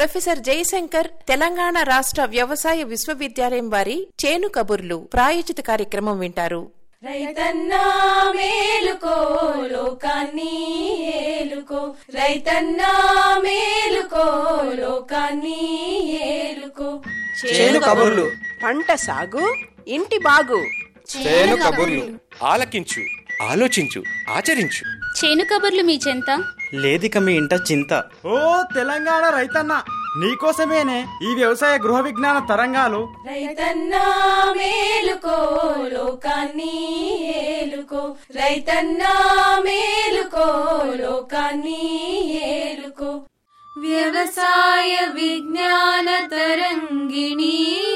professor Jayashankar Telangana రాష్ట్ర వ్యవసాయ విశ్వవిద్యాలయం వారి చేను కబుర్లు ప్రాయోజిత కార్యక్రమం వింటారు రైతన్నా మేలుకో లోకాన్ని ఏలుకో రైతన్నా మేలుకో లోకాన్ని ఏలుకో చేను కబుర్లు పంట సాగు ఇంటి బాగు చేను కబుర్లు ఆలకించు ఆలోచించు ఆచరించు చేను కబుర్లు మీ చెంత లేదిక మీ ఇంట చింత ఓ తెలంగాణ రైతన్న నీకోసమేనే ఈ వ్యవసాయ గృహ విజ్ఞాన తరంగాలు రైతన్నా మేలుకో లోకాన్ని ఏలుకో రైతన్నా మేలుకో లోకాన్ని ఏలుకో వ్యవసాయ విజ్ఞాన తరంగిణి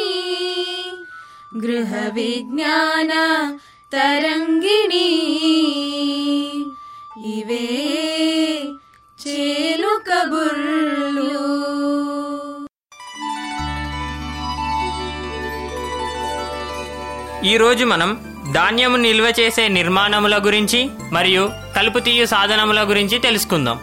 గృహ విజ్ఞాన తరంగిణి ఇవే చేలు కబుర్లు ఈరోజు మనం ధాన్యము నిల్వ చేసే నిర్మాణముల గురించి మరియు కలుపు తీయు సాధనముల గురించి తెలుసుకుందాం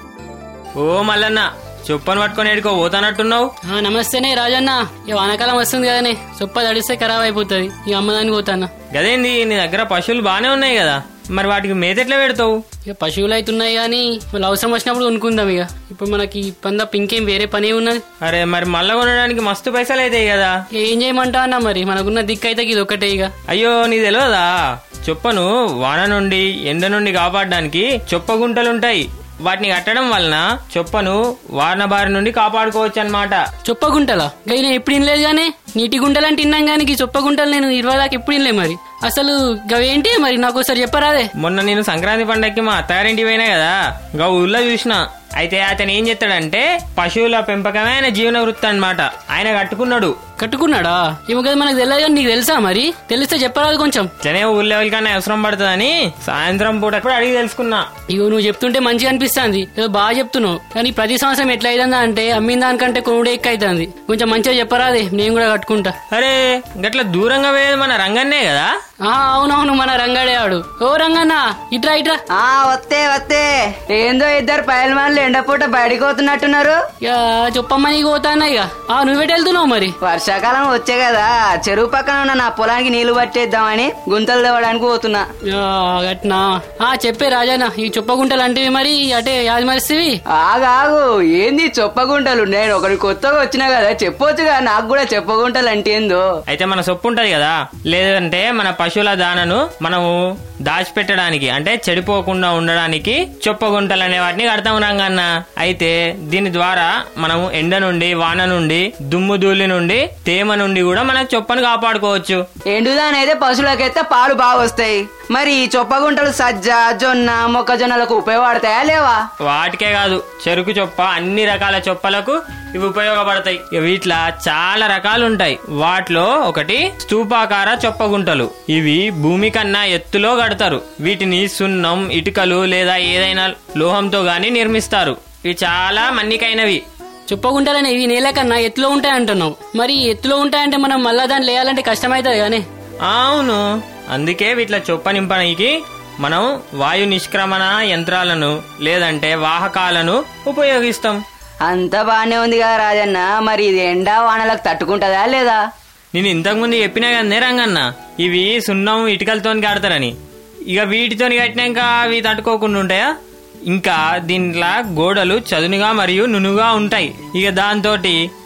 ఓ మల్లన్న చొప్పను పట్టుకొని ఎడుకో పోతానట్టున్నావు ఆ, నమస్తేనే రాజన్న ఇక వానాకాలం వస్తుంది కదనే సొప్ప తడిస్తే ఖరాబ్ అయిపోతుంది ఇక అమ్మదానికి పోతాను గదేంది నీ దగ్గర పశువులు బానే ఉన్నాయి కదా మరి వాటికి మేత ఎట్లా పెడతావు ఇక పశువులు అయితే ఉన్నాయి కానీ వాళ్ళు అవసరం వచ్చినప్పుడు కొనుక్కుందాం ఇక ఇప్పుడు మనకి పంద ఇంకేం వేరే పని ఉన్నది అరే మరి మళ్ళా కొనడానికి మస్తు పైసలు అవుతాయి కదా ఇక ఏం చేయమంటా అన్న మరి మనకున్న దిక్కు అయితే ఇది ఒకటే ఇక అయ్యో నీ తెలియదా చొప్పను వాన నుండి ఎండ నుండి కాపాడడానికి చొప్ప గుంటలుంటాయి వాటిని కట్టడం వలన చొప్పను వాన బారి నుండి కాపాడుకోవచ్చు అన్నమాట చొప్ప గుంటలా గై నేను ఎప్పుడు వినలేదు కానీ నీటి గుంటలు అంటే విన్నాం కానీ ఈ చొప్ప గుంటలు నేను ఇరవై దాకా ఎప్పుడు వినలే మరి అసలు గవేంటి మరి నాకు ఒకసారి చెప్పరాదే మొన్న నేను సంక్రాంతి పండక్కి మా అత్తగారింటి పోయినా కదా గా ఊళ్ళో చూసిన అయితే అతను ఏం చేస్తాడంటే పశువుల పెంపకమే ఆయన జీవన వృత్తి అన్నమాట ఆయన కట్టుకున్నాడు కట్టుకున్నాడా ఏమో కదా మనకు తెలియదు కానీ నీకు తెలుసా మరి తెలిస్తే చెప్పరాదు కొంచెం ఇట్లనే ఊళ్ళో ఎవరికన్నా అవసరం పడుతుందని సాయంత్రం పూట కూడా అడిగి తెలుసుకున్నా ఇగో నువ్వు చెప్తుంటే మంచిగా అనిపిస్తుంది ఏదో బాగా చెప్తున్నావు కానీ ప్రతి సంవత్సరం ఎట్లా అవుతుందా అంటే అమ్మిన దానికంటే కొనుడే ఎక్కువ అవుతుంది కొంచెం మంచిగా చెప్పరాదే నేను కూడా కట్టుకుంటా అరే గట్ల దూరంగా పోయేది మన రంగన్నే కదా ఆ అవునవును మన రంగాడే ఆడు ఓ రంగన్న ఇట్రా ఇట్రా ఆ వత్తే వత్తే ఏందో ఇద్దరు పైల్మాన్లు ఎండపూట బయటికి పోతున్నట్టున్నారు ఇక చెప్పమ్మని పోతానా ఇక ఆ నువ్వెటు వెళ్తున్నావు మరి వర్షాకాలం వచ్చే కదా చెరువు పక్కన ఉన్న నా పొలానికి నీళ్లు పట్టేద్దామని గుంతలు తవ్వడానికి పోతున్నా ఆ, గట్నా ఆ చెప్పే రాజానా ఈ చొప్పగుంటలు అంటే మరి అటే యాది మరిస్తేవి ఆగాగు ఏంది చొప్పగుంటలు నేను ఒకటి కొత్తగా వచ్చినా కదా చెప్పొచ్చుగా నాకు కూడా చెప్పగుంటలు అంటే ఏందో అయితే మన సొప్పు ఉంటది కదా లేదంటే మన పశువుల దానను మనము దాచిపెట్టడానికి అంటే చెడిపోకుండా ఉండడానికి చొప్పగుంటలు అనే వాటిని కడతాం రంగన్న అయితే దీని ద్వారా మనము ఎండ నుండి వాన నుండి దుమ్ము ధూళి నుండి తేమ నుండి కూడా మన చొప్పను కాపాడుకోవచ్చు ఎండుదానైతే పశువులకైతే పాలు బాగా వస్తాయి మరి ఈ చొప్పగుంటలు సజ్జ జొన్న మొక్కజొన్నలకు ఉపయోగపడతాయా లేవా వాటికే కాదు చెరుకు చొప్ప అన్ని రకాల చొప్పలకు ఇవి ఉపయోగపడతాయి ఇక వీటిలో చాలా రకాలు ఉంటాయి వాటిలో ఒకటి స్తూపాకార చొప్పగుంటలు ఇవి భూమి కన్నా ఎత్తులో కడతారు వీటిని సున్నం ఇటుకలు లేదా ఏదైనా లోహంతో గాని నిర్మిస్తారు ఇవి చాలా మన్నికైనవి చొప్పగుంటలని ఇవి నేల కన్నా ఎత్తులో ఉంటాయి అంటున్నావు మరి ఎత్తులో ఉంటాయంటే మనం మళ్ళా దాన్ని లేయాలంటే కష్టమవుతుంది కానీ అవును అందుకే వీటిలో చొప్ప నింపడానికి మనం వాయు నిష్క్రమణ యంత్రాలను లేదంటే వాహకాలను ఉపయోగిస్తాం అంతా బానే ఉంది కదా రాజన్న మరి ఇది ఎండా వానలకు తట్టుకుంటదా లేదా నేను ఇంతకుముందు చెప్పినా కదనే రంగన్న ఇవి సున్నం ఇటుకలతో కడతారని ఇక వీటితో కట్టినాక అవి తట్టుకోకుండా ఉంటాయా ఇంకా దీంట్లో గోడలు చదునుగా మరియు నునుగా ఉంటాయి ఇక దాంతో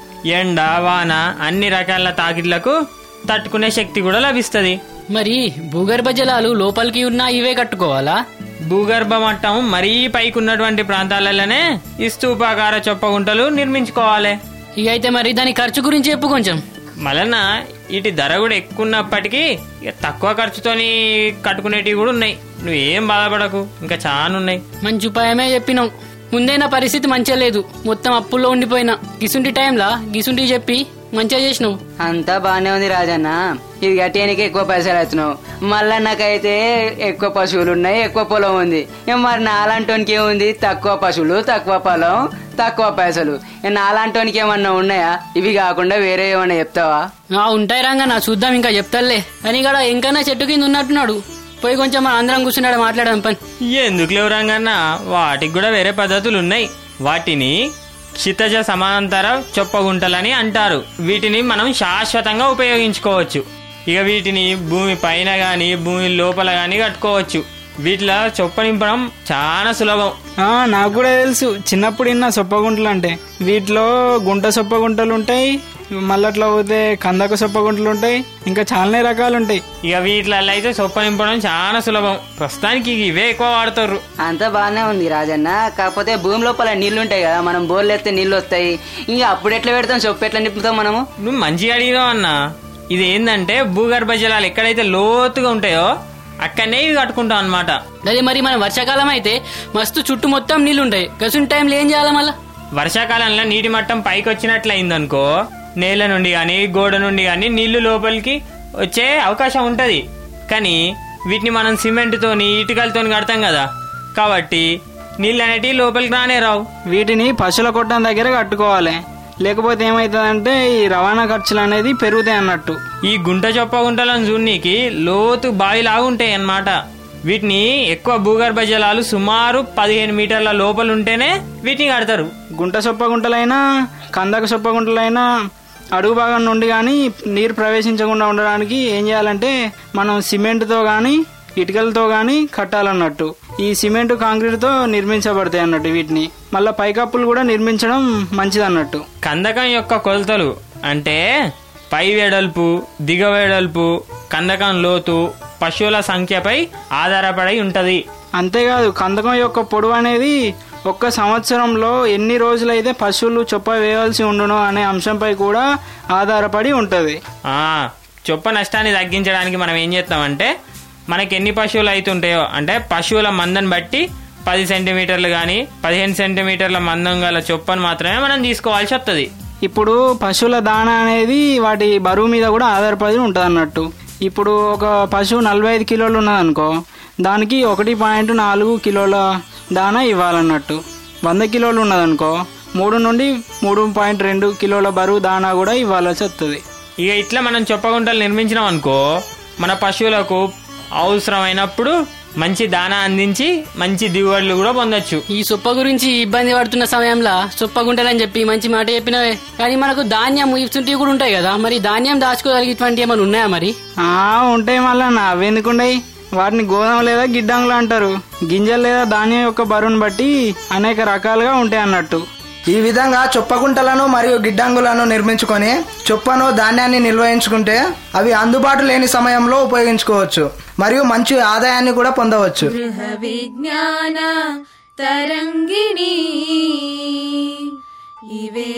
ఎండ వాన అన్ని రకాల తాకిట్లకు తట్టుకునే శక్తి కూడా లభిస్తుంది మరి భూగర్భ జలాలు లోపలికి ఉన్నా ఇవే కట్టుకోవాలా భూగర్భ మట్టం మరీ పైకి ఉన్నటువంటి ప్రాంతాలలోనే ఈ స్తూపాకార చొప్పగుంటలు నిర్మించుకోవాలి ఇక అయితే మరి దాని ఖర్చు గురించి చెప్పు కొంచెం మలన వీటి ధర కూడా ఎక్కువ ఉన్నప్పటికీ ఇక తక్కువ ఖర్చుతోని కట్టుకునేటివి కూడా ఉన్నాయి నువ్వేం బాధపడకు ఇంకా చాలా ఉన్నాయి మంచి ఉపాయమే చెప్పినావు ముందే నా పరిస్థితి మంచిగా లేదు మొత్తం అప్పుల్లో ఉండిపోయినా గిసుంటి టైంలా గిసుంటి చెప్పి మంచిగా చేసినావు అంతా బానే ఉంది రాజన్న ఇది కట్టేయడానికి ఎక్కువ పైసలు అవుతున్నావు మళ్ళా నాకైతే ఎక్కువ పశువులు ఉన్నాయి ఎక్కువ పొలం ఉంది ఇక మరి నాలాంటోనికి ఏముంది తక్కువ పశువులు తక్కువ పొలం తక్కువ పైసలు ఇక నాలాంటోనికి ఏమన్నా ఉన్నాయా ఇవి కాకుండా వేరే ఏమన్నా చెప్తావా ఆ ఉంటాయి రంగా నా చూద్దాం ఇంకా చెప్తాలే అని ఇక్కడ ఇంకన్నా చెట్టు కింద ఉన్నట్టున్నాడు పోయి కొంచెం మన అందరం కూర్చున్నాడు మాట్లాడదాం పని ఎందుకు లేవు రంగన్న వాటికి కూడా వేరే పద్ధతులు ఉన్నాయి వాటిని క్షితజ సమాంతర చొప్పగుంటలని అంటారు వీటిని మనం శాశ్వతంగా ఉపయోగించుకోవచ్చు ఇక వీటిని భూమి పైన గాని భూమి లోపల గాని కట్టుకోవచ్చు వీటిలో చొప్ప నింపడం చాలా సులభం ఆ, నాకు కూడా తెలుసు చిన్నప్పుడు ఇన్న సొప్పగుంటలు అంటే వీటిలో గుంట సొప్పగుంటలు ఉంటాయి మళ్ళీ అట్లా పోతే కందక సొప్పగుంటలు ఉంటాయి ఇంకా చాలానే రకాలు ఉంటాయి ఇక వీటిలలో అయితే చొప్ప నింపడం చాలా సులభం ప్రస్తుతానికి ఇవే ఎక్కువ వాడతారు అంతా బాగానే ఉంది రాజన్న కాకపోతే భూమి లోపల నీళ్లు ఉంటాయి కదా మనం బోర్లు ఎత్తే నీళ్లు వస్తాయి ఇంకా అప్పుడు ఎట్లా పెడతాం చొప్పు ఎట్లా నింపుతాం మనము నువ్వు మంచిగా అడిగినావు అన్న ఇది ఏంటంటే భూగర్భ జలాలు ఎక్కడైతే లోతుగా ఉంటాయో అక్కడనే ఇవి కట్టుకుంటాం అనమాట అదే మరి మన వర్షాకాలం అయితే మస్తు చుట్టూ మొత్తం నీళ్లు ఉంటాయి గసున్ టైంలో ఏం చేయాలి మళ్ళా వర్షాకాలంలో నీటి మట్టం పైకి వచ్చినట్లు అయిందనుకో నేల నుండి కానీ గోడ నుండి కానీ నీళ్లు లోపలికి వచ్చే అవకాశం ఉంటది కానీ వీటిని మనం సిమెంట్తోని ఇటుకలతోని కడతాం కదా కాబట్టి నీళ్ళు అనేటివి లోపలికి రానే రావు వీటిని పశువుల కొట్టం దగ్గర కట్టుకోవాలి లేకపోతే ఏమవుతుందంటే ఈ రవాణా ఖర్చులు అనేది పెరుగుతాయి అన్నట్టు ఈ గుంట చొప్ప గుంటలను చూడనీకి లోతు బావిలాగా ఉంటాయి అన్నమాట వీటిని ఎక్కువ భూగర్భ జలాలు సుమారు పదిహేను మీటర్ల లోపల ఉంటేనే వీటిని కడతారు గుంట సొప్పగుంటలైనా కందక సొప్పగుంటలైనా అడుగు భాగం నుండి కానీ నీరు ప్రవేశించకుండా ఉండడానికి ఏం చేయాలంటే మనం సిమెంట్తో కానీ ఇటుకలతో కానీ కట్టాలన్నట్టు ఈ సిమెంట్ కాంక్రీట్తో నిర్మించబడతాయి అన్నట్టు వీటిని మళ్ళీ పైకప్పులు కూడా నిర్మించడం మంచిది అన్నట్టు కందకం యొక్క కొలతలు అంటే పై వెడల్పు దిగ వెడల్పు కందకం లోతు పశువుల సంఖ్యపై ఆధారపడి ఉంటది అంతేకాదు కందకం యొక్క పొడవు అనేది ఒక్క సంవత్సరంలో ఎన్ని రోజులైతే పశువులు చొప్ప వేయాల్సి ఉండునో అనే అంశంపై కూడా ఆధారపడి ఉంటుంది ఆ చొప్ప నష్టాన్ని తగ్గించడానికి మనం ఏం చేస్తామంటే మనకి ఎన్ని పశువులు అయితే ఉంటాయో అంటే పశువుల మందని బట్టి పది సెంటీమీటర్లు కానీ పదిహేను సెంటీమీటర్ల మందం గల చొప్పను మాత్రమే మనం తీసుకోవాల్సి వస్తుంది ఇప్పుడు పశువుల దాణా అనేది వాటి బరువు మీద కూడా ఆధారపడి ఉంటుంది అన్నట్టు ఇప్పుడు ఒక పశువు నలభై ఐదు కిలోలు ఉన్నదనుకో దానికి ఒకటి పాయింట్ నాలుగు కిలోల దాణా ఇవ్వాలన్నట్టు వంద కిలోలు ఉన్నదనుకో మూడు నుండి మూడు పాయింట్ రెండు కిలోల బరువు దాణా కూడా ఇవ్వాల్సి వస్తుంది ఇక ఇట్లా మనం చొప్పగుంటలు నిర్మించినాం అనుకో మన పశువులకు అవసరమైనప్పుడు మంచి దానా అందించి మంచి దిగుబడులు కూడా పొందొచ్చు ఈ సొప్ప గురించి ఇబ్బంది పడుతున్న సమయంలో సొప్ప గుంటలని చెప్పి మంచి మాట చెప్పినవే కానీ మనకు ధాన్యం ఇస్తుంటివి కూడా ఉంటాయి కదా మరి ధాన్యం దాచుకోగలిగేటువంటి ఏమైనా ఉన్నాయా మరి ఆ ఉంటాయి మళ్ళా అవి ఎందుకుంటాయి వాటిని గోధుమ లేదా గిడ్డంగులు అంటారు గింజలు లేదా ధాన్యం యొక్క బరువును బట్టి అనేక రకాలుగా ఉంటాయి అన్నట్టు ఈ విధంగా చొప్పకుంటలను మరియు గిడ్డంగులను నిర్మించుకొని చొప్పను ధాన్యాన్ని నిర్వహించుకుంటే అవి అందుబాటు లేని సమయంలో ఉపయోగించుకోవచ్చు మరియు మంచి ఆదాయాన్ని కూడా పొందవచ్చు గృహ విజ్ఞాన తరంగిణి ఇవే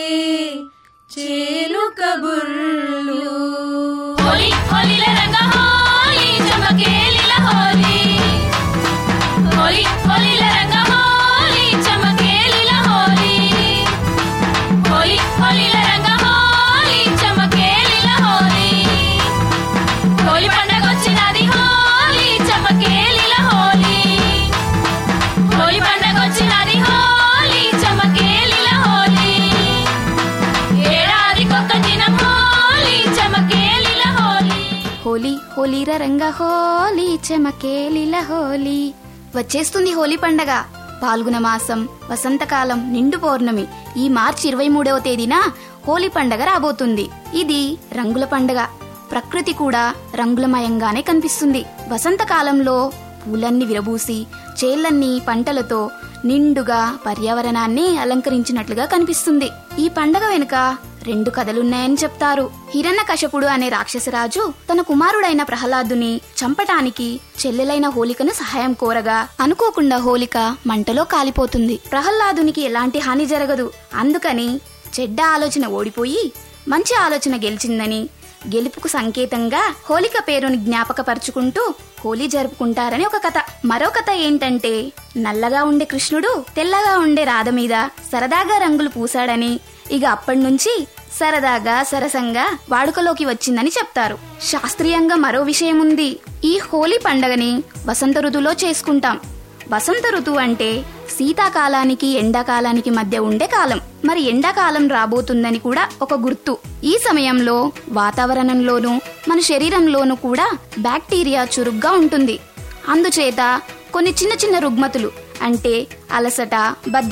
చేలు కబుర్లు హోలీ హోలీల రంగ హోలీ చమకేలిల హోలీ హోలీ హోలీల రంగ హోలీ చమకేలిల హోలీ హోలీ హోలీల రంగ హోలీ చమకేలిల హోలీ హోలీ పండగ వచ్చినది హోలీ చమకేలిల హోలీ హోలీ పండగ వచ్చినది హోలీ చమకేలిల హోలీ ఏడాదికొక్క దినం హోలీ చమకేలిల హోలీ హోలీ హోలీర రంగ హోలీ చెమకేలిల హోలీ వచ్చేస్తుంది హోలీ పండగ పాల్గొన మాసం వసంతకాలం నిండు పౌర్ణమి ఈ మార్చి ఇరవై మూడవ తేదీన హోలీ పండగ రాబోతుంది ఇది రంగుల పండగ ప్రకృతి కూడా రంగులమయంగానే కనిపిస్తుంది వసంతకాలంలో పూలన్నీ విరబూసి చేళ్లన్నీ పంటలతో నిండుగా పర్యావరణాన్ని అలంకరించినట్లుగా కనిపిస్తుంది ఈ పండగ వెనుక రెండు కథలున్నాయని చెప్తారు హిరణ్యకశపుడు అనే రాక్షసరాజు తన కుమారుడైన ప్రహ్లాదుని చంపటానికి చెల్లెలైన హోలికను సహాయం కోరగా అనుకోకుండా హోలిక మంటలో కాలిపోతుంది ప్రహ్లాదునికి ఎలాంటి హాని జరగదు అందుకని చెడ్డ ఆలోచన ఓడిపోయి మంచి ఆలోచన గెలిచిందని గెలుపుకు సంకేతంగా హోలిక పేరుని జ్ఞాపకపరుచుకుంటూ హోలీ జరుపుకుంటారని ఒక కథ మరో కథ ఏంటంటే నల్లగా ఉండే కృష్ణుడు తెల్లగా ఉండే రాధ మీద సరదాగా రంగులు పూశాడని ఇక అప్పటి నుంచి సరదాగా సరసంగా వాడుకలోకి వచ్చిందని చెప్తారు శాస్త్రీయంగా మరో విషయం ఉంది ఈ హోలీ పండగని వసంత ఋతువులో చేసుకుంటాం వసంత ఋతువు అంటే శీతాకాలానికి ఎండాకాలానికి మధ్య ఉండే కాలం మరి ఎండాకాలం రాబోతుందని కూడా ఒక గుర్తు ఈ సమయంలో వాతావరణంలోనూ మన శరీరంలోనూ కూడా బ్యాక్టీరియా చురుగ్గా ఉంటుంది అందుచేత కొన్ని చిన్న చిన్న రుగ్మతులు అంటే అలసట బద్ధకం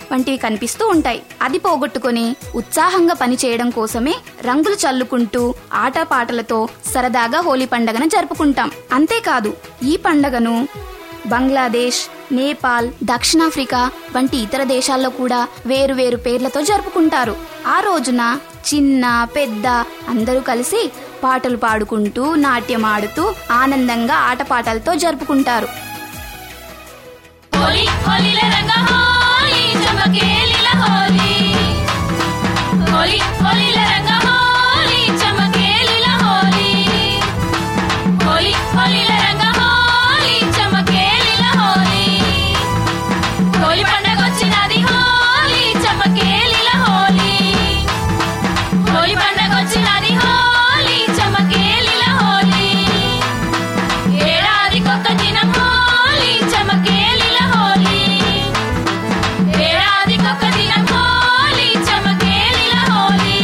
వంటివి కనిపిస్తూ ఉంటాయి అది పోగొట్టుకొని ఉత్సాహంగా పని చేయడం కోసమే రంగులు చల్లుకుంటూ ఆటపాటలతో సరదాగా హోలీ పండుగను జరుపుకుంటాం అంతేకాదు ఈ పండుగను బంగ్లాదేశ్ నేపాల్ దక్షిణాఫ్రికా వంటి ఇతర దేశాల్లో కూడా వేరు వేరు పేర్లతో జరుపుకుంటారు ఆ రోజున చిన్న పెద్ద అందరూ కలిసి పాటలు పాడుకుంటూ నాట్యం ఆడుతూ ఆనందంగా ఆటపాటలతో జరుపుకుంటారు హోలీ హోలీల రంగ హోలీ చమకేలిల హోలీ హోలీ హోలీల రంగ హోలీ చమకేలిల హోలీ హోలీ హోలీల రంగ హోలీ చమకేలిల హోలీ హోలీ పండగ వచ్చినది హోలీ చమకేలిల హోలీ హోలీ పండగ వచ్చినది హోలీ చమకేలిల హోలీ ఏడాదికొక్క దినం హోలీ చమకేలిల హోలీ ఏడాదికొక్క దినం హోలీ చమకేలిల హోలీ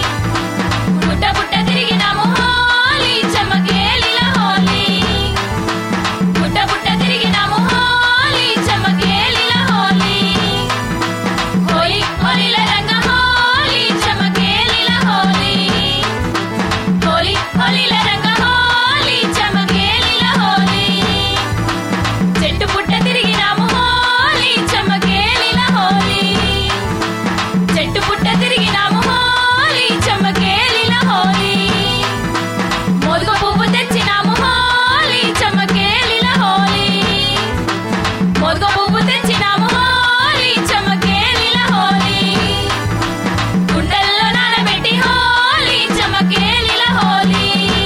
పుట్ట పుట్ట తిరిగినాము హోలీ చమకేలిల హోలీ పుట్ట పుట్ట తిరిగినాము హోలీ చమకేలిల హోలీ హోలీ హోలీల రంగ హోలీ చమకేలిల హోలీ హోలీ హోలీల రంగ హోలీ చమకేలిల హోలీ చెట్టు పుట్ట తిరిగినాము హోలీ చమకేలిల హోలీ చెట్టు పుట్ట తిరిగినాము హోలీ చమకేలిల హోలీ మోదుగ పువ్వు తెచ్చినాము హోలీ చమకేలిల హోలీ మోదుగ పువ్వు తెచ్చినాము హోలీ చమకేలిల హోలీ గుండెల్లో నానబెట్టి హోలీ చమకేలిల హోలీ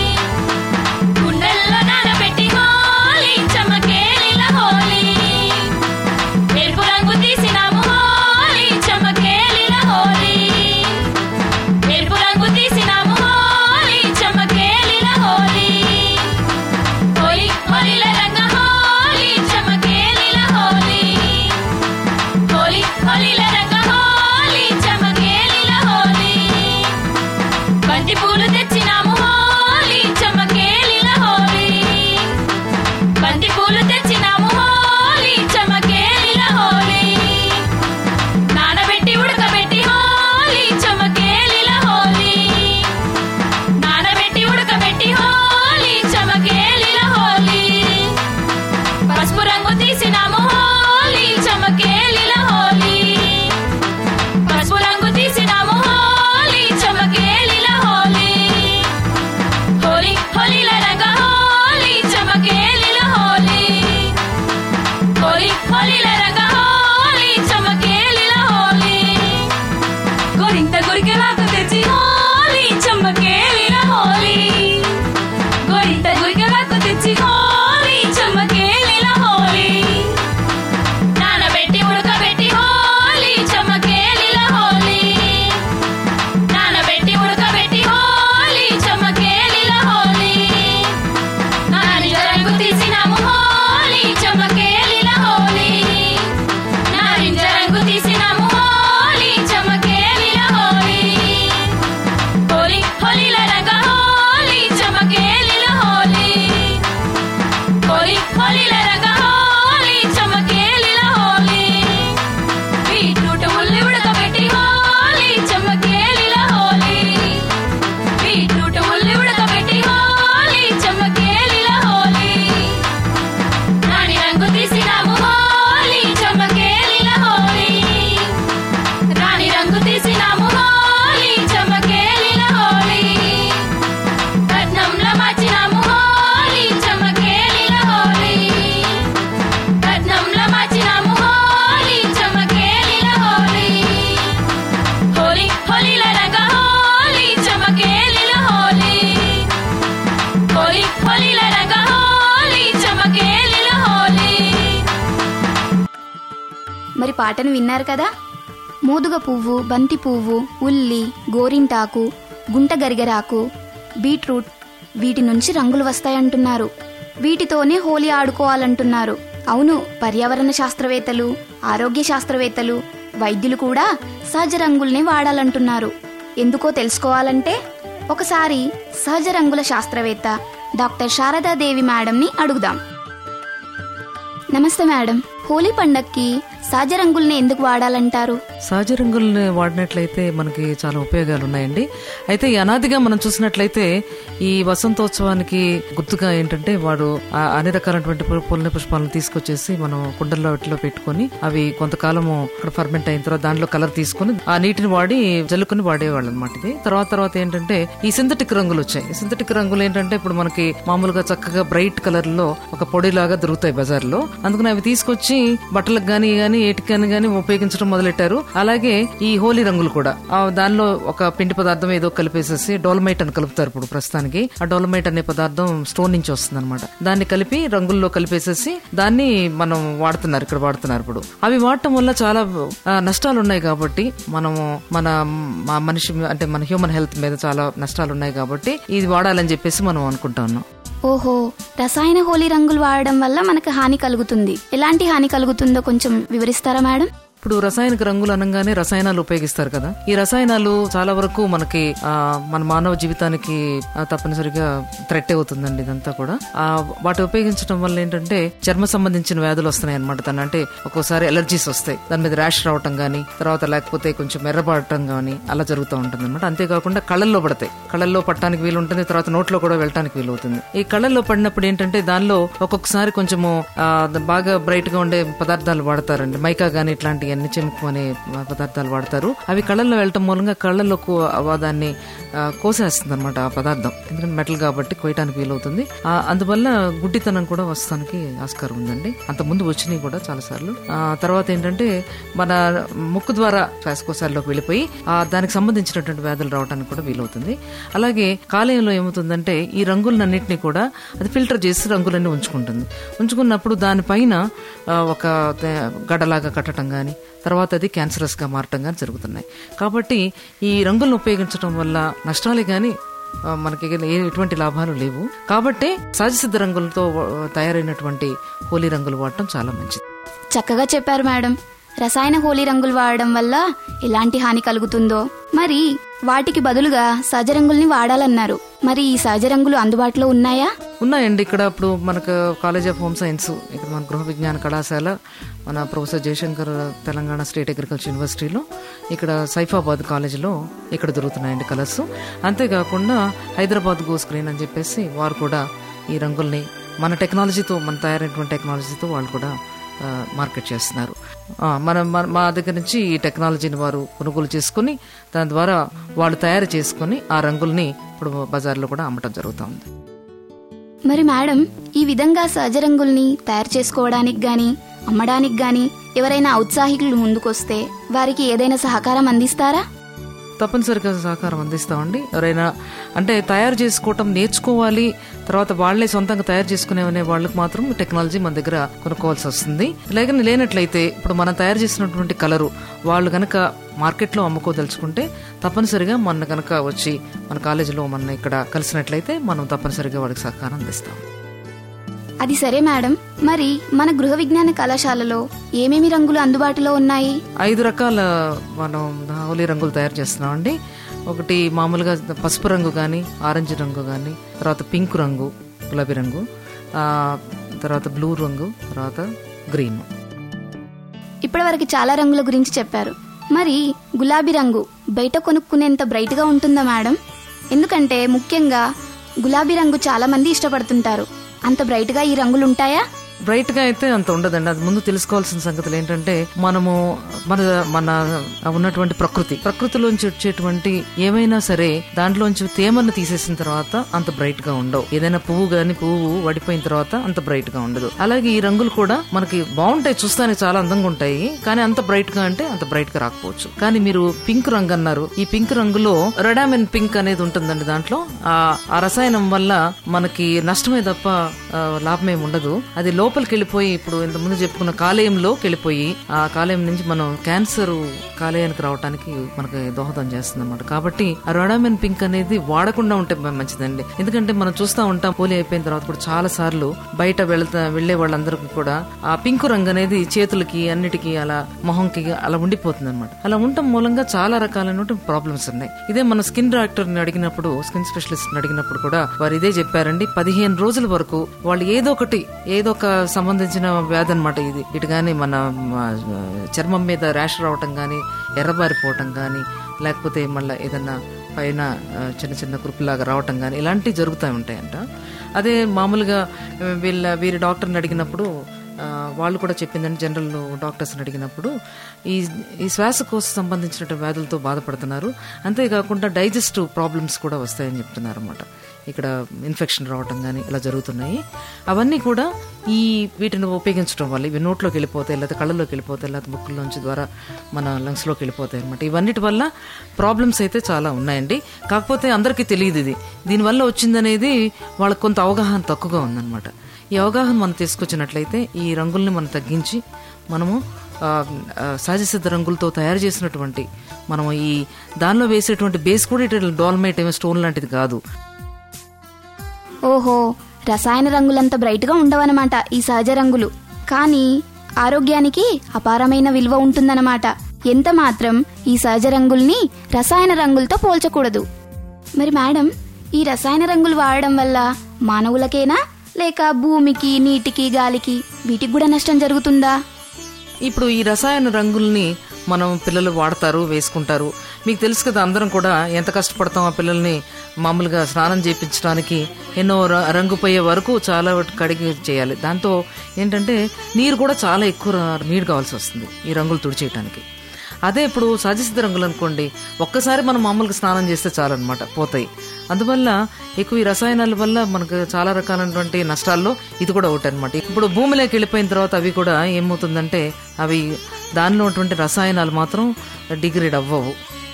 గుండెల్లో నానబెట్టి హోలీ చమకేలిల హోలీ ఎరుపు రంగు తీసినాము హోలీ చమకేలిల హోలీ ఎరుపు రంగు తీసినాము హోలీ చమకేలిల హోలీ హోలీ హోలీల రంగ హోలీ చమకేలిల హోలీ హోలీ హోలీల రంగ హోలీ చమకేలిల హోలీ బంతి పూలు తెచ్చినాము హోలీ చమకేలిల హోలీ బంతి పూలు తెచ్చినాము హోలీ చమకేలిల హోలీ నానబెట్టి ఉడకబెట్టి హోలీ చమకేలిల హోలీ నానబెట్టి ఉడకబెట్టి హోలీ చమకేలిల హోలీ పసుపు రంగు తీసినాము హోలీ చమకేలిల హోలీ పసుపు రంగు తీసినాము హోలీ చమకేలిల హోలీ హోలీ హోలీల రంగ హోలీ చమకేలిల హోలీ హోలీ హోలీల రంగ హోలీ చమకేలిల హోలీ గోరింత గురికెలాకు తెచ్చి హోలీ చమకేలిల హోలీ గోరింత గురికెలాకు తెచ్చి హోలీ చమకేలిల హోలీ నానబెట్టి ఉడకబెట్టి హోలీ చమకేలిల హోలీ నానబెట్టి ఉడకబెట్టి హోలీ చమకేలిల హోలీ నారింజ రంగు తీసినాము హోలీ చమకేలిల హోలీ నారింజ రంగు తీసినాము హోలీ చమకేలిల హోలీ హోలీ హోలీల రంగ హోలీ చమకేలిల హోలీ హోలీ హోలీల రంగ హోలీ చమకేలిల హోలీ బీట్రూట్ ఉల్లి ఉడకబెట్టి హోలీ చమకేలిల హోలీ బీట్రూట్ ఉల్లి ఉడకబెట్టి హోలీ చమకేలిల హోలీ రాణి రంగు తీసినాము హోలీ చమకేలిల హోలీ రాణి రంగు తీసినాము హోలీ చమకేలిల హోలీ రత్నంల మార్చినాము హోలీ చమకేలిల హోలీ రత్నంల మార్చినాము హోలీ చమకేలిల హోలీ హోలీ హోలీల రంగ హోలీ చమకేలిల హోలీ హోలీ హోలీల రంగ హోలీ చమకేలిల హోలీ మరి పాటను విన్నారు కదా మోదుగ పువ్వు బంతి పువ్వు ఉల్లి గోరింటాకు గుంట గరిగరాకు బీట్రూట్ వీటి నుంచి రంగులు వస్తాయంటున్నారు వీటితోనే హోలీ ఆడుకోవాలంటున్నారు అవును పర్యావరణ శాస్త్రవేత్తలు ఆరోగ్య శాస్త్రవేత్తలు వైద్యులు కూడా సహజ రంగుల్ని వాడాలంటున్నారు ఎందుకో తెలుసుకోవాలంటే ఒకసారి సహజ రంగుల శాస్త్రవేత్త డాక్టర్ శారదాదేవి మేడంని అడుగుదాం నమస్తే మేడం హోలీ పండక్కి సహజ రంగుల్ని ఎందుకు వాడాలంటారు సహజ రంగుల్ని వాడినట్లయితే మనకి చాలా ఉపయోగాలు ఉన్నాయండి అయితే ఈ అనాదిగా మనం చూసినట్లయితే ఈ వసంతోత్సవానికి గుర్తుగా ఏంటంటే వాడు ఆ అన్ని రకాలైనటువంటి పు- పూలని పుష్పాలను తీసుకొచ్చేసి మనం కుండల్లో వాటిలో పెట్టుకొని అవి కొంతకాలము అక్కడ ఫర్మెంట్ అయిన తర్వాత దాంట్లో కలర్ తీసుకొని ఆ నీటిని వాడి జల్లుకుని వాడేవాళ్ళు అనమాట ఇది తర్వాత తర్వాత ఏంటంటే ఈ సింథటిక్ రంగులు వచ్చాయి ఈ సింథటిక్ రంగులు ఏంటంటే ఇప్పుడు మనకి మామూలుగా చక్కగా బ్రైట్ కలర్ లో ఒక పొడిలాగా దొరుకుతాయి బజార్ లో అందుకని అవి తీసుకొచ్చి బట్టలకు గానీ గానీ ఏటికని గానీ ఉపయోగించడం మొదలెట్టారు అలాగే ఈ హోలీ రంగులు కూడా ఆ దానిలో ఒక పిండి పదార్థం ఏదో కలిపేసేసి డోలమైట్ అని కలుపుతారు ఇప్పుడు ప్రస్తుతానికి ఆ డోలమైట్ అనే పదార్థం స్టోన్ నుంచి వస్తుంది అనమాట దాన్ని కలిపి రంగుల్లో కలిపేసేసి దాన్ని మనం వాడుతున్నారు ఇక్కడ వాడుతున్నారు ఇప్పుడు అవి వాడటం వల్ల చాలా ఆ, నష్టాలు ఉన్నాయి కాబట్టి మనము మన మా మనిషి అంటే మన హ్యూమన్ హెల్త్ మీద చాలా నష్టాలు ఉన్నాయి కాబట్టి ఇది వాడాలని చెప్పేసి మనం అనుకుంటా ఉన్నాం ఓహో రసాయన హోలీ రంగులు వాడడం వల్ల మనకు హాని కలుగుతుంది ఎలాంటి హాని కలుగుతుందో కొంచెం వివరిస్తారా మేడం ఇప్పుడు రసాయనిక రంగులు అనగానే రసాయనాలు ఉపయోగిస్తారు కదా ఈ రసాయనాలు చాలా వరకు మనకి ఆ, మన మానవ జీవితానికి ఆ, తప్పనిసరిగా థ్రెట్ అవుతుందండి ఇదంతా కూడా ఆ, వాటి ఉపయోగించడం వల్ల ఏంటంటే చర్మ సంబంధించిన వ్యాధులు వస్తున్నాయి అనమాట తన అంటే ఒక్కోసారి ఎలర్జీస్ వస్తాయి దాని మీద ర్యాష్ రావటం గానీ తర్వాత లేకపోతే కొంచెం ఎర్రబడటం గానీ అలా జరుగుతూ ఉంటుంది అనమాట అంతేకాకుండా కళ్ళల్లో పడతాయి కళ్ళల్లో పట్టడానికి వీలు ఉంటుంది తర్వాత నోట్లో కూడా వెళ్ళటానికి వీలు అవుతుంది ఈ కళ్ళల్లో పడినప్పుడు ఏంటంటే దానిలో ఒక్కొక్కసారి కొంచెము ఆ, బాగా బ్రైట్ గా ఉండే పదార్థాలు వాడతారండి మైకా గానీ ఇట్లాంటి అన్ని చెముకు అనే పదార్థాలు వాడతారు అవి కళ్ళల్లో వెళ్ళటం మూలంగా కళ్ళల్లో కో- ఆ దాన్ని కోసేస్తుంది అనమాట ఆ పదార్థం ఎందుకంటే మెటల్ కాబట్టి కోయటానికి వీలవుతుంది ఆ, అందువల్ల గుడ్డితనం కూడా వస్తానికి ఆస్కారం ఉందండి అంత ముందు వచ్చినాయి కూడా చాలా సార్లు తర్వాత ఏంటంటే మన ముక్కు ద్వారా శ్వాసకోశాల్లోకి వెళ్ళిపోయి ఆ దానికి సంబంధించినటువంటి వ్యాధులు రావడానికి కూడా వీలవుతుంది అలాగే కాలేయంలో ఏమవుతుందంటే ఈ రంగులన్నింటినీ కూడా అది ఫిల్టర్ చేసి రంగులన్నీ ఉంచుకుంటుంది ఉంచుకున్నప్పుడు దానిపైన ఆ, ఒక తే- గడ్డలాగా కట్టడం కానీ తర్వాత అది క్యాన్సరస్ గా మారటం కానీ జరుగుతున్నాయి కాబట్టి ఈ రంగులను ఉపయోగించడం వల్ల నష్టాలే కానీ మనకి ఏ- ఎటువంటి లాభాలు లేవు కాబట్టి సహజసిద్ధ రంగులతో ఆ, తయారైనటువంటి హోలీ రంగులు వాడటం చాలా మంచిది చక్కగా చెప్పారు మేడం రసాయన హోలీ రంగులు వాడడం వల్ల ఎలాంటి హాని కలుగుతుందో మరి వాటికి బదులుగా సహజ రంగుల్ని వాడాలన్నారు మరి ఈ సహజ రంగులు అందుబాటులో ఉన్నాయా ఉన్నాయండి ఇక్కడ ఇప్పుడు మనకు కాలేజ్ ఆఫ్ హోమ్ సైన్స్ ఇక్కడ మన గృహ విజ్ఞాన కళాశాల మన professor Jayashankar Telangana state agriculture యూనివర్సిటీలో ఇక్కడ సైఫాబాద్ కాలేజీలో ఇక్కడ దొరుకుతున్నాయండి కలర్స్ అంతేకాకుండా హైదరాబాద్ గో స్క్రీన్ అని చెప్పేసి వారు కూడా ఈ రంగుల్ని మన టెక్నాలజీతో మన తయారైనటువంటి టెక్నాలజీతో వాళ్ళు కూడా ఆ, మార్కెట్ చేస్తున్నారు ఆ, మన మన- మా దగ్గర నుంచి ఈ టెక్నాలజీని వారు కొనుగోలు చేసుకుని దాని ద్వారా వాళ్ళు తయారు చేసుకుని ఆ రంగుల్ని ఇప్పుడు బజార్లో కూడా అమ్మటం జరుగుతూ ఉంది మరి మేడం ఈ విధంగా సహజ రంగుల్ని తయారు చేసుకోవడానికి గాని అమ్మడానికి గాని ఎవరైనా ఔత్సాహికులు ముందుకొస్తే వారికి ఏదైనా సహకారం అందిస్తారా తప్పనిసరిగా సహకారం అందిస్తామండి ఎవరైనా అంటే తయారు చేసుకోవటం నేర్చుకోవాలి తర్వాత వాళ్ళే సొంతంగా తయారు చేసుకునే వాళ్ళకి మాత్రం టెక్నాలజీ మన దగ్గర కొనుక్కోవాల్సి వస్తుంది లేకని లేనట్లయితే ఇప్పుడు మనం తయారు చేసినటువంటి కలరు వాళ్ళు గనక మార్కెట్లో అమ్ముకోదలుచుకుంటే తప్పనిసరిగా మన గనక వచ్చి మన కాలేజీలో మన ఇక్కడ కలిసినట్లయితే మనం తప్పనిసరిగా వాళ్ళకి సహకారం అందిస్తాం అది సరే మేడం మరి మన గృహ విజ్ఞాన కళాశాలలో ఏమేమి రంగులు అందుబాటులో ఉన్నాయి ఐదు రకాల మనం హోలీ రంగులు తయారు చేస్తున్నామండి ఒకటి మామూలుగా పసుపు రంగు కానీ ఆరెంజ్ రంగు కానీ తర్వాత పింక్ రంగు గులాబీ రంగు ఆ, తర్వాత బ్లూ రంగు తర్వాత గ్రీన్ ఇప్పటివరకు చాలా రంగుల గురించి చెప్పారు మరి గులాబీ రంగు బయట కొనుక్కునేంత బ్రైట్ గా ఉంటుందా మేడం ఎందుకంటే ముఖ్యంగా గులాబీ రంగు చాలా మంది ఇష్టపడుతుంటారు అంత బ్రైట్ గా ఈ రంగులు ఉంటాయా బ్రైట్ గా అయితే అంత ఉండదండి అది ముందు తెలుసుకోవాల్సిన సంగతులు ఏంటంటే మనము మన మన ఉన్నటువంటి ప్రకృతి ప్రకృతిలోంచి వచ్చేటువంటి ఏమైనా సరే దాంట్లోంచి తేమను తీసేసిన తర్వాత అంత బ్రైట్ గా ఉండవు ఏదైనా పువ్వు గాని పువ్వు వడిపోయిన తర్వాత అంత బ్రైట్ గా ఉండదు అలాగే ఈ రంగులు కూడా మనకి బాగుంటాయి చూస్తానికి చాలా అందంగా ఉంటాయి కానీ అంత బ్రైట్ గా అంటే అంత బ్రైట్ గా రాకపోవచ్చు కానీ మీరు పింక్ రంగు అన్నారు ఈ పింక్ రంగులో రెడామిన్ పింక్ అనేది ఉంటుందండి దాంట్లో ఆ ఆ రసాయనం వల్ల మనకి నష్టమే తప్ప ఆ, లాభమేం ఉండదు అది లోపలికి వెళ్ళిపోయి ఇప్పుడు ఇంత ముందు చెప్పుకున్న కాలేయంలోకి వెళ్ళిపోయి ఆ కాలేయం నుంచి మనం క్యాన్సర్ కాలేయానికి రావడానికి మనకి దోహదం చేస్తుంది అనమాట కాబట్టి ఆ రొడామిన్ పింక్ అనేది వాడకుండా ఉంటే మ- మంచిదండి ఎందుకంటే మనం చూస్తూ ఉంటాం పోలీ అయిపోయిన తర్వాత కూడా చాలా సార్లు బయట వెళ్తా వెళ్లే వాళ్ళందరికీ కూడా ఆ పింక్ రంగు అనేది చేతులకి అన్నిటికీ అలా మొహంకి అలా ఉండిపోతుంది అనమాట అలా ఉండటం మూలంగా చాలా రకాలైన ప్రాబ్లమ్స్ ఉన్నాయి ఇదే మన స్కిన్ డాక్టర్ ని అడిగినప్పుడు స్కిన్ స్పెషలిస్ట్ ని అడిగినప్పుడు కూడా వారు ఇదే చెప్పారండి పదిహేను రోజుల వరకు వాళ్ళు ఏదో ఒకటి ఏదో ఒక సంబంధించిన వ్యాధి అనమాట ఇది ఇటు కానీ మన ఆ, చర్మం మీద ర్యాష్ రావటం కానీ ఎర్రబారిపోవటం కానీ లేకపోతే మళ్ళీ ఏదన్నా పైన ఆ, చిన్న చిన్న కురుపులాగా రావటం కానీ ఇలాంటివి జరుగుతూ ఉంటాయంట అదే మామూలుగా ఆ, వీళ్ళ వీరి డాక్టర్ని అడిగినప్పుడు ఆ, వాళ్ళు కూడా చెప్పిందని జనరల్ డాక్టర్స్ని అడిగినప్పుడు ఈ ఈ శ్వాసకోశ సంబంధించిన వ్యాధులతో బాధపడుతున్నారు అంతేకాకుండా డైజెస్టివ్ ప్రాబ్లమ్స్ కూడా వస్తాయని చెప్తున్నారు అనమాట ఇక్కడ ఇన్ఫెక్షన్ రావటం కానీ ఇలా జరుగుతున్నాయి అవన్నీ కూడా ఈ వీటిని ఉపయోగించడం వల్ల ఇవి నోట్లోకి వెళ్ళిపోతాయి లేకపోతే కళ్ళలోకి వెళ్ళిపోతాయి లేకపోతే ముక్కుల్లోంచి ద్వారా మన లంగ్స్లోకి వెళ్ళిపోతాయి అనమాట ఇవన్నిటి వల్ల ప్రాబ్లమ్స్ అయితే చాలా ఉన్నాయండి కాకపోతే అందరికీ తెలియదు ఇది దీనివల్ల వచ్చిందనేది వాళ్ళకి కొంత అవగాహన తక్కువగా ఉందన్నమాట ఈ అవగాహన మనం తీసుకొచ్చినట్లయితే ఈ రంగుల్ని మనం తగ్గించి మనము ఆ, ఆ, సహజ సిద్ధ రంగులతో తయారు చేసినటువంటి మనం ఈ దానిలో వేసేటువంటి బేస్ కూడా ఇటు డోల్మైట్ ఏమో స్టోన్ లాంటిది కాదు ఓహో రసాయన రంగులంత బ్రైట్ గా ఉండవన్నమాట ఈ సహజ రంగులు కానీ ఆరోగ్యానికి అపారమైన విలువ ఉంటుందన్నమాట ఎంత మాత్రం ఈ సహజ రంగుల్ని రసాయన రంగులతో పోల్చకూడదు మరి మేడం ఈ రసాయన రంగులు వాడడం వల్ల మానవులకేనా లేక భూమికి నీటికి గాలికి వీటికి కూడా నష్టం జరుగుతుందా ఇప్పుడు ఈ రసాయన రంగుల్ని మనం పిల్లలు వాడతారు వేసుకుంటారు మీకు తెలుసు కదా అందరం కూడా ఎంత కష్టపడతాం ఆ పిల్లల్ని మామూలుగా స్నానం చేయించడానికి ఎన్నో ర- రంగు పోయే వరకు చాలా వాటి కడిగి చేయాలి దాంతో ఏంటంటే నీరు కూడా చాలా ఎక్కువ ర- నీరు కావాల్సి వస్తుంది ఈ రంగులు తుడిచేయటానికి అదే ఇప్పుడు సహజసిద్ధ రంగులు అనుకోండి ఒక్కసారి మనం మామూలుగా స్నానం చేస్తే చాలన్నమాట పోతాయి అందువల్ల ఎక్కువ ఈ రసాయనాల వల్ల మనకు చాలా రకాలైనటువంటి నష్టాల్లో ఇది కూడా ఒకటి అనమాట ఇప్పుడు భూమిలోకి వెళ్ళిపోయిన తర్వాత అవి కూడా ఏమవుతుందంటే అవి దానిలో ఉన్నటువంటి రసాయనాలు మాత్రం డిగ్రేడ్ అవ్వవు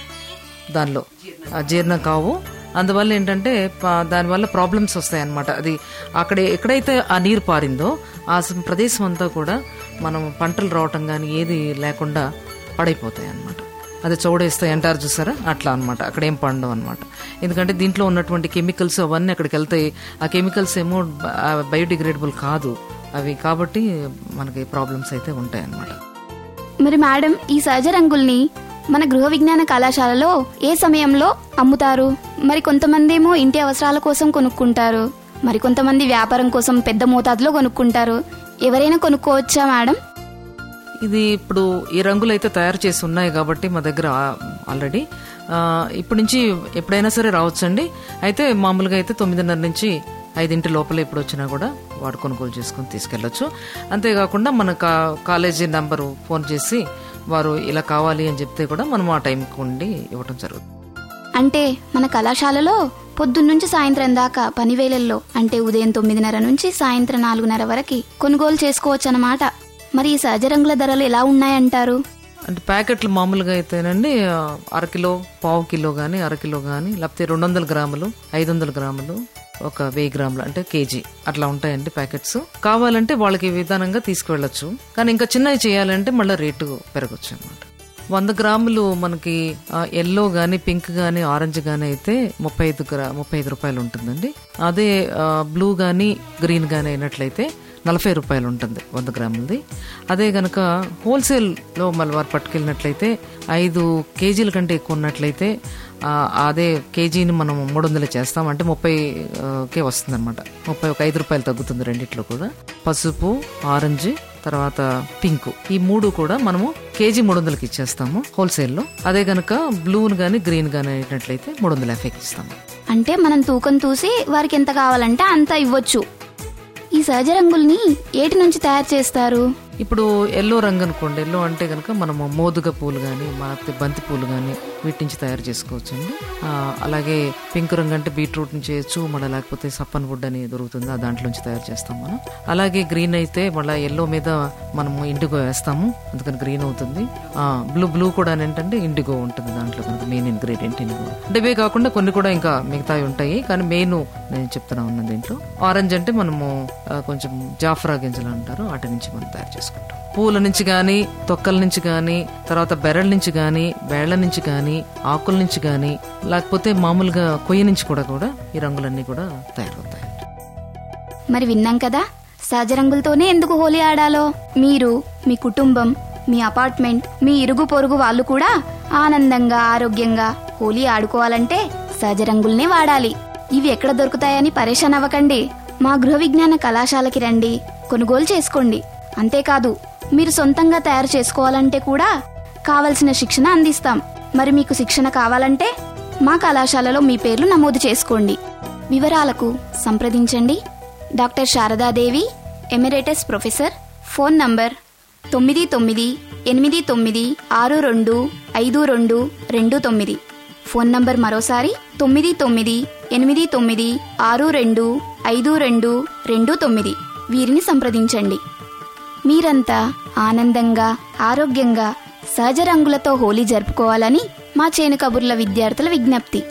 దానిలో ఆ జీర్ణం కావు అందువల్ల ఏంటంటే ప- దానివల్ల ప్రాబ్లమ్స్ వస్తాయి అన్నమాట అది అక్కడ ఎక్కడైతే ఆ నీరు పారిందో ఆ స- ప్రదేశం అంతా కూడా మనం పంటలు రావటం కానీ ఏది లేకుండా పడైపోతాయి అన్నమాట అది చౌడేస్తాయి అంటారు చూసారా అట్లా అన్నమాట అక్కడ ఏం పండవు అనమాట ఎందుకంటే దీంట్లో ఉన్నటువంటి కెమికల్స్ అవన్నీ అక్కడికి వెళ్తాయి ఆ కెమికల్స్ ఏమో బయోడిగ్రేడబుల్ కాదు అవి కాబట్టి మనకి ప్రాబ్లమ్స్ అయితే ఉంటాయి అన్నమాట మరి మేడం ఈ సహజ రంగుల్ని మన గృహ విజ్ఞాన కళాశాలలో ఏ సమయంలో అమ్ముతారు మరి కొంతమంది ఏమో ఇంటి అవసరాల కోసం కొనుక్కుంటారు మరి కొంతమంది వ్యాపారం కోసం పెద్ద మోతాదులో కొనుక్కుంటారు ఎవరైనా కొనుక్కోవచ్చా మేడం ఇది ఇప్పుడు ఈ రంగులు అయితే తయారు చేసి ఉన్నాయి కాబట్టి మా దగ్గర ఆల్రెడీ ఇప్పటి నుంచి ఎప్పుడైనా సరే రావచ్చండి అయితే మామూలుగా అయితే తొమ్మిదిన్నర నుంచి ఐదింటి లోపల ఎప్పుడు వచ్చినా కూడా వాడు కొనుగోలు చేసుకొని తీసుకెళ్లొచ్చు అంతేకాకుండా మన కా కాలేజీ నెంబరు ఫోన్ చేసి వారు ఇలా కావాలి అని చెప్తే కూడా మనం ఆ టైంకి ఉండి ఇవ్వటం జరుగుతుంది అంటే మన కళాశాలలో పొద్దున్నుంచి సాయంత్రం దాకా పనివేళల్లో అంటే ఉదయం తొమ్మిదిన్నర నుంచి సాయంత్రం నాలుగున్నర వరకు కొనుగోలు చేసుకోవచ్చు అన్నమాట మరి ఈ సహజ రంగుల ధరలు ఎలా ఉన్నాయంటారు అంటే ప్యాకెట్లు మామూలుగా అయితేనండి ఆ, అరకిలో పావు కిలో కానీ అరకిలో కానీ లేకపోతే రెండు వందల గ్రాములు ఐదు వందల గ్రాములు ఒక వెయ్యి గ్రాములు అంటే కేజీ అట్లా ఉంటాయండి ప్యాకెట్స్ కావాలంటే వాళ్ళకి ఈ విధానంగా తీసుకువెళ్ళొచ్చు కానీ ఇంకా చిన్నవి చేయాలంటే మళ్ళీ రేటు పెరగచ్చు అనమాట వంద గ్రాములు మనకి ఎల్లో గానీ పింక్ గానీ ఆరెంజ్ గానీ అయితే ముప్పై ఐదు గ్రా ముప్పై ఐదు రూపాయలు ఉంటుందండి అదే బ్లూ గానీ గ్రీన్ గానీ అయినట్లయితే నలభై రూపాయలు ఉంటుంది వంద గ్రాములది అదే గనక హోల్సేల్లో మళ్ళీ వారు పట్టుకెళ్ళినట్లయితే ఐదు కేజీల కంటే ఎక్కువ ఉన్నట్లయితే ఆ, అదే కేజీని మనం మూడు వందలు చేస్తాం అంటే ముప్పై ఆ, కే వస్తుంది అనమాట ముప్పై ఒక ఐదు రూపాయలు తగ్గుతుంది రెండిట్లో కూడా పసుపు ఆరెంజ్ తర్వాత పింక్ ఈ మూడు కూడా మనము కేజీ మూడు వందలకి ఇచ్చేస్తాము హోల్సేల్లో అదే గనక బ్లూని గానీ గ్రీన్ గానీ అయినట్లయితే మూడు వందల యాభైకి ఇస్తాము అంటే మనం తూకం చూసి వారికి ఎంత కావాలంటే అంత ఇవ్వచ్చు ఈ సహజ రంగుల్ని ఏటి నుంచి తయారు చేస్తారు ఇప్పుడు ఎల్లో రంగు అనుకోండి ఎల్లో అంటే కనుక మనము మోదుగ పూలు కానీ మనకి బంతి పూలు కానీ వీటి నుంచి తయారు చేసుకోవచ్చు అండి అలాగే పింక్ రంగు అంటే బీట్రూట్ నుంచి చేయొచ్చు మళ్ళీ లేకపోతే సప్పన్ వుడ్ అని దొరుకుతుంది ఆ దాంట్లో నుంచి తయారు చేస్తాం మనం అలాగే గ్రీన్ అయితే మళ్ళీ ఎల్లో మీద మనము ఇండిగో వేస్తాము అందుకని గ్రీన్ అవుతుంది బ్లూ బ్లూ కూడా ఏంటంటే ఇండిగో ఉంటుంది దాంట్లో కనుక మెయిన్ ఇంగ్రీడియంట్ ఇండిగో అంటే ఇవే కాకుండా కొన్ని కూడా ఇంకా మిగతావి ఉంటాయి కానీ మెయిన్ నేను చెప్తున్నా ఉన్న దీంట్లో ఆరెంజ్ అంటే మనము ఆ, కొంచెం జాఫ్రా గింజలు అంటారు వాటి నుంచి మనం తయారు చేసుకుంటాం పూల నుంచి గాని తొక్కల నుంచి గాని తర్వాత బెరళ్ళ నుంచి గాని వేళ్ల నుంచి గాని ఆకుల నుంచి గాని లేకపోతే మామూలుగా కొయ్య నుంచి కూడా కూడా ఈ రంగులన్నీ కూడా తయారవుతాయి మరి విన్నాం కదా సహజ రంగులతోనే ఎందుకు హోలీ ఆడాలో మీరు మీ కుటుంబం మీ అపార్ట్మెంట్ మీ ఇరుగు పొరుగు వాళ్ళు కూడా ఆనందంగా ఆరోగ్యంగా హోలీ ఆడుకోవాలంటే సహజ రంగుల్నే వాడాలి ఇవి ఎక్కడ దొరుకుతాయని పరేషాన్ అవ్వకండి మా గృహ విజ్ఞాన కళాశాలకి రండి కొనుగోలు చేసుకోండి అంతేకాదు మీరు సొంతంగా తయారు చేసుకోవాలంటే కూడా కావలసిన శిక్షణ అందిస్తాం మరి మీకు శిక్షణ కావాలంటే మా కళాశాలలో మీ పేర్లు నమోదు చేసుకోండి వివరాలకు సంప్రదించండి doctor Sharadadevi emeritus professor phone number తొమ్మిది తొమ్మిది ఎనిమిది తొమ్మిది ఆరు రెండు ఐదు రెండు రెండు తొమ్మిది ఫోన్ నంబర్ మరోసారి తొమ్మిది తొమ్మిది ఎనిమిది తొమ్మిది ఆరు రెండు ఐదు రెండు రెండు తొమ్మిది వీరిని సంప్రదించండి మీరంతా ఆనందంగా ఆరోగ్యంగా సహజ రంగులతో హోలీ జరుపుకోవాలని మా చేను కబుర్ల విద్యార్థుల విజ్ఞప్తి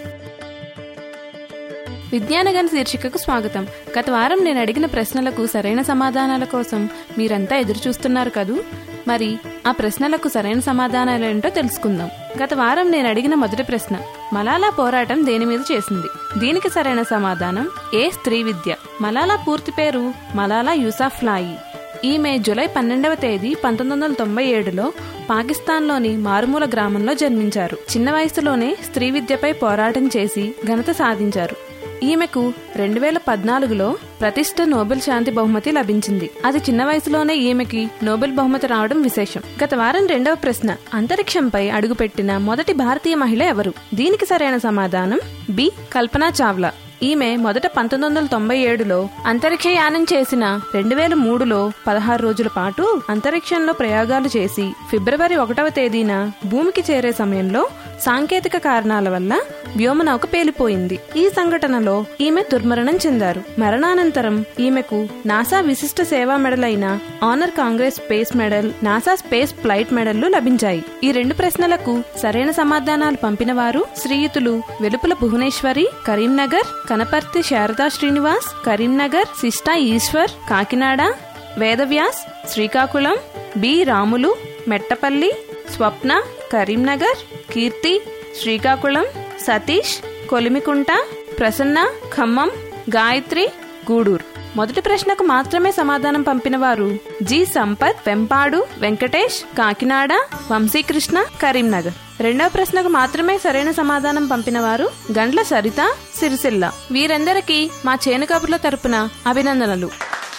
విజ్ఞానగణ శీర్షికకు స్వాగతం గత వారం నేను అడిగిన ప్రశ్నలకు సరైన సమాధానాల కోసం మీరంతా ఎదురు చూస్తున్నారు కదూ మరి ఆ ప్రశ్నలకు సరైన సమాధానాలేంటో తెలుసుకుందాం గత వారం నేను అడిగిన మొదటి ప్రశ్న మలాలా పోరాటం దేని మీద చేసింది దీనికి సరైన సమాధానం ఏ స్త్రీ విద్య మలాలా పూర్తి పేరు మలాలా యూసాఫ్లాయి ఈమె జూలై పన్నెండవ తేదీ పంతొమ్మిది వందల తొంభై ఏడులో పాకిస్తాన్లోని మారుమూల గ్రామంలో జన్మించారు చిన్న వయసులోనే స్త్రీ విద్యపై పోరాటం చేసి ఘనత సాధించారు ఈమెకు రెండు వేల పద్నాలుగులో ప్రతిష్ట నోబెల్ శాంతి బహుమతి లభించింది అది చిన్న వయసులోనే ఈమెకి నోబెల్ బహుమతి రావడం విశేషం గత వారం రెండవ ప్రశ్న అంతరిక్షంపై అడుగుపెట్టిన మొదటి భారతీయ మహిళ ఎవరు దీనికి సరైన సమాధానం బి కల్పనా చావ్లా ఈమె మొదట పంతొమ్మిది వందల తొంభై ఏడులో అంతరిక్షయానం చేసిన రెండు వేల మూడులో పదహారు రోజుల పాటు అంతరిక్షంలో ప్రయోగాలు చేసి ఫిబ్రవరి ఒకటవ తేదీన భూమికి చేరే సమయంలో సాంకేతిక కారణాల వల్ల వ్యోమనౌక పేలిపోయింది ఈ సంఘటనలో ఈమె దుర్మరణం చెందారు మరణానంతరం ఈమెకు నాసా విశిష్ట సేవా మెడల్ అయిన honour congress space medal NASA space flight మెడల్లు లభించాయి ఈ రెండు ప్రశ్నలకు సరైన సమాధానాలు పంపిన వారు శ్రీయుతులు వెలుపుల భువనేశ్వరి కరీంనగర్ కనపర్తి శారదా శ్రీనివాస్ కరీంనగర్ సిస్టా ఈశ్వర్ కాకినాడ వేదవ్యాస్ శ్రీకాకుళం బి రాములు మెట్టపల్లి స్వప్న కరీంనగర్ కీర్తి శ్రీకాకుళం సతీష్ కొలిమికుంట ప్రసన్న ఖమ్మం గాయత్రి గూడూరు మొదటి ప్రశ్నకు మాత్రమే సమాధానం పంపిన వారు జి సంపత్ వెంపాడు వెంకటేష్ కాకినాడ వంశీకృష్ణ కరీంనగర్ రెండవ ప్రశ్నకు మాత్రమే సరైన సమాధానం పంపిన వారు గండ్ల సరిత సిరిసిల్ల వీరందరికీ మా చేను కబుర్ల తరపున అభినందనలు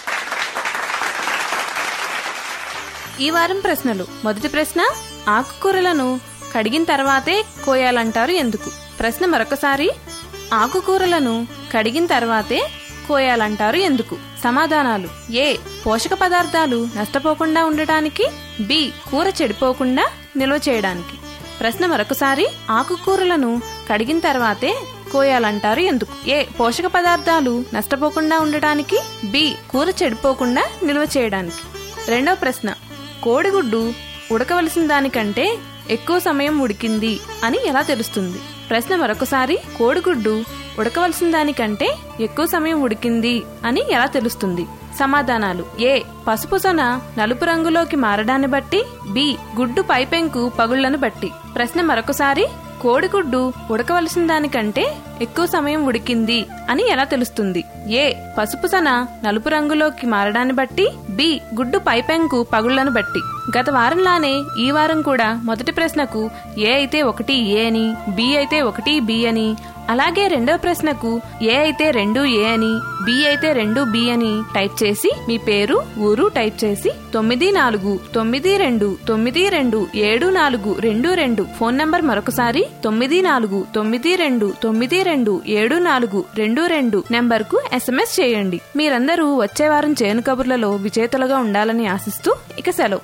ఈ వారం ప్రశ్నలు మొదటి ప్రశ్న ఆకుకూరలను కడిగిన తర్వాతే కోయాలంటారు ఎందుకు ప్రశ్న మరొకసారి ఆకుకూరలను కడిగిన తర్వాతే కోయాలంటారు ఎందుకు సమాధానాలు ఏ పోషక పదార్థాలు నష్టపోకుండా ఉండటానికి బి కూర చెడిపోకుండా నిల్వ చేయడానికి ప్రశ్న మరొకసారి ఆకుకూరలను కడిగిన తర్వాతే కోయాలంటారు ఎందుకు ఏ పోషక పదార్థాలు నష్టపోకుండా ఉండటానికి బి కూర చెడిపోకుండా నిల్వ చేయడానికి రెండవ ప్రశ్న కోడిగుడ్డు ఉడకవలసిన దానికంటే ఎక్కువ సమయం ఉడికింది అని ఎలా తెలుస్తుంది ప్రశ్న మరొకసారి కోడిగుడ్డు ఉడకవలసిన దానికంటే ఎక్కువ సమయం ఉడికింది అని ఎలా తెలుస్తుంది సమాధానాలు ఏ పసుపుసన నలుపు రంగులోకి మారడాన్ని బట్టి బి గుడ్డు పైపెంకు పగుళ్లను బట్టి ప్రశ్న మరొకసారి కోడిగుడ్డు ఉడకవలసిన దానికంటే ఎక్కువ సమయం ఉడికింది అని ఎలా తెలుస్తుంది ఏ పసుపుసన నలుపు రంగులోకి మారడాన్ని బట్టి బి గుడ్డు పైపెంకు పగుళ్లను బట్టి గత వారంలానే ఈ వారం కూడా మొదటి ప్రశ్నకు ఏ అయితే ఒకటి ఏ అని బి అయితే ఒకటి బి అని అలాగే రెండవ ప్రశ్నకు ఏ అయితే రెండు ఏ అని బి అయితే రెండు బి అని టైప్ చేసి మీ పేరు ఊరు టైప్ చేసి తొమ్మిది నాలుగు తొమ్మిది రెండు తొమ్మిది రెండు ఏడు నాలుగు రెండు రెండు ఫోన్ నంబర్ మరొకసారి తొమ్మిది నాలుగు తొమ్మిది రెండు తొమ్మిది రెండు ఏడు నాలుగు రెండు రెండు నెంబర్ కు ఎస్ఎంఎస్ చేయండి మీరందరూ వచ్చే వారం చేను కబుర్లలో విజేతలుగా ఉండాలని ఆశిస్తూ ఇక సెలవు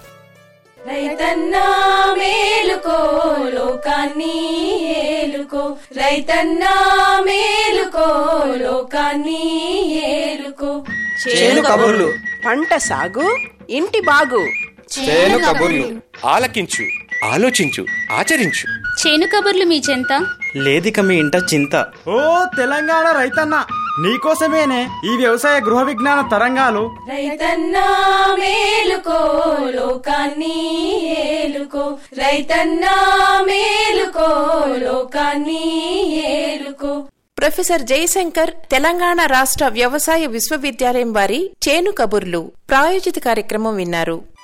రైతన్నా మేలుకో లోకాన్ని ఏలుకో రైతన్నా మేలుకో లోకాన్ని ఏలుకో చేను కబుర్లు పంట సాగు ఇంటి బాగు చేను కబుర్లు ఆలకించు ఆలోచించు ఆచరించు చేను కబుర్లు మీ చెంత లేదిక మీ ఇంట చింత ఓ తెలంగాణ రైతన్న నీకోసమేనే ఈ వ్యవసాయ గృహ విజ్ఞాన తరంగాలు రైతన్నా మేలుకో లోకాన్ని ఏలుకో రైతన్నా మేలుకో లోకాన్ని ఏలుకో ప్రొఫెసర్ జయశంకర్ తెలంగాణ రాష్ట్ర వ్యవసాయ విశ్వవిద్యాలయం వారి చేను కబుర్లు ప్రాయోజిత కార్యక్రమం విన్నారు